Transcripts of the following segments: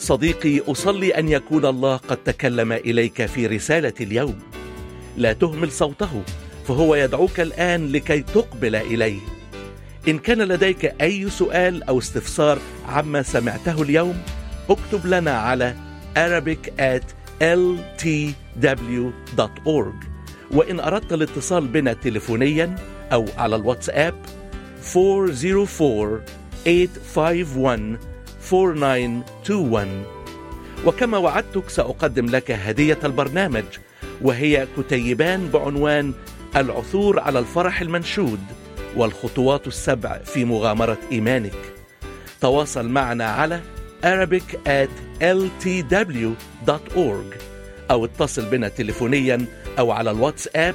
صديقي اصلي ان يكون الله قد تكلم اليك في رساله اليوم لا تهمل صوته فهو يدعوك الان لكي تقبل اليه ان كان لديك اي سؤال او استفسار عما سمعته اليوم اكتب لنا على arabic at ltw.org وإن أردت الاتصال بنا تليفونيا أو على الواتساب 404-851-4921 وكما وعدتك سأقدم لك هدية البرنامج وهي كتيبان بعنوان العثور على الفرح المنشود والخطوات السبع في مغامرة إيمانك تواصل معنا على arabic at ltw.org أو اتصل بنا تليفونيا أو على الواتساب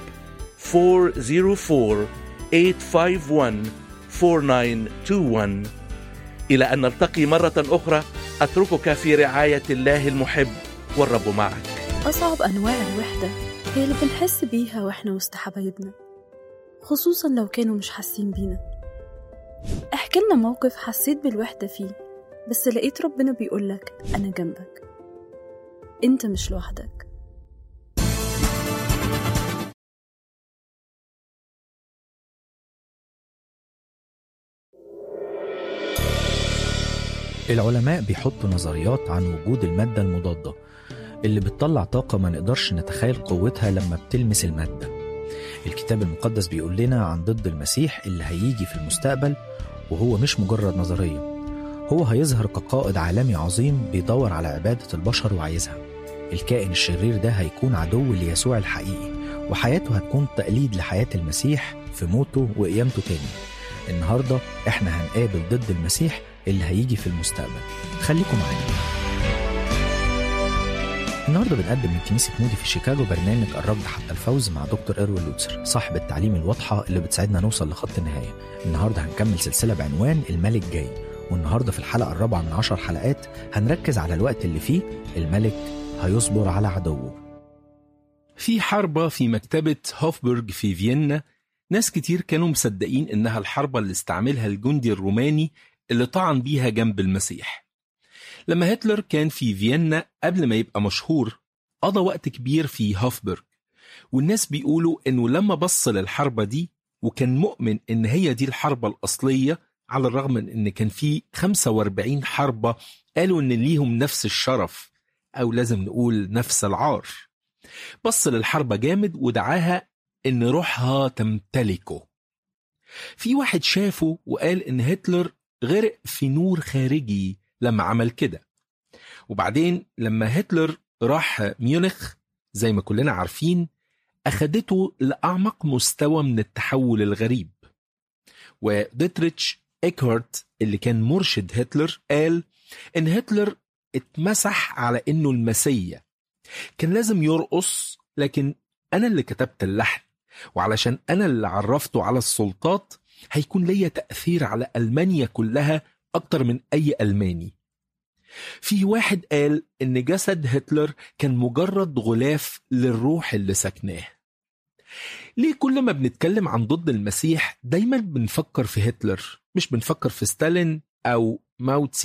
404-851-4921 إلى أن نلتقي مرة أخرى أتركك في رعاية الله المحب والرب معك أصعب أنواع الوحدة هي اللي بنحس بيها وإحنا وسط حبايبنا خصوصا لو كانوا مش حاسين بينا احكي لنا موقف حسيت بالوحدة فيه بس لقيت ربنا بيقولك أنا جنبك أنت مش لوحدك العلماء بيحطوا نظريات عن وجود المادة المضادة اللي بتطلع طاقة ما نقدرش نتخيل قوتها لما بتلمس المادة الكتاب المقدس بيقول لنا عن ضد المسيح اللي هيجي في المستقبل وهو مش مجرد نظرية هو هيظهر كقائد عالمي عظيم بيدور على عبادة البشر وعايزها الكائن الشرير ده هيكون عدو ليسوع الحقيقي وحياته هتكون تقليد لحياة المسيح في موته وقيامته تاني النهاردة احنا هنقابل ضد المسيح اللي هيجي في المستقبل خليكم معانا النهارده بنقدم من كنيسة مودي في شيكاغو برنامج الركض حتى الفوز مع دكتور إروين لوتسر صاحب التعليم الواضحة اللي بتساعدنا نوصل لخط النهاية النهارده هنكمل سلسلة بعنوان الملك جاي والنهارده في الحلقة الرابعة من عشر حلقات هنركز على الوقت اللي فيه الملك هيصبر على عدوه في حربة في مكتبة هوفبرج في فيينا ناس كتير كانوا مصدقين إنها الحربة اللي استعملها الجندي الروماني اللي طعن بيها جنب المسيح لما هتلر كان في فيينا قبل ما يبقى مشهور قضى وقت كبير في هوفبرج والناس بيقولوا إنه لما بص للحربة دي وكان مؤمن إن هي دي الحربة الأصلية على الرغم من إن كان في 45 حربة قالوا إن ليهم نفس الشرف أو لازم نقول نفس العار بص للحربة جامد ودعاها إن روحها تمتلكه في واحد شافه وقال إن هتلر غرق في نور خارجي لما عمل كده وبعدين لما هتلر راح ميونخ زي ما كلنا عارفين أخدته لأعمق مستوى من التحول الغريب وديتريتش إيكهارت اللي كان مرشد هتلر قال إن هتلر اتمسح على إنه المسيا كان لازم يرقص لكن أنا اللي كتبت اللحن وعلشان أنا اللي عرفته على السلطات هيكون ليا تأثير على ألمانيا كلها أكتر من أي ألماني في واحد قال إن جسد هتلر كان مجرد غلاف للروح اللي سكناه ليه كل ما بنتكلم عن ضد المسيح دايما بنفكر في هتلر مش بنفكر في ستالين أو ماو تسي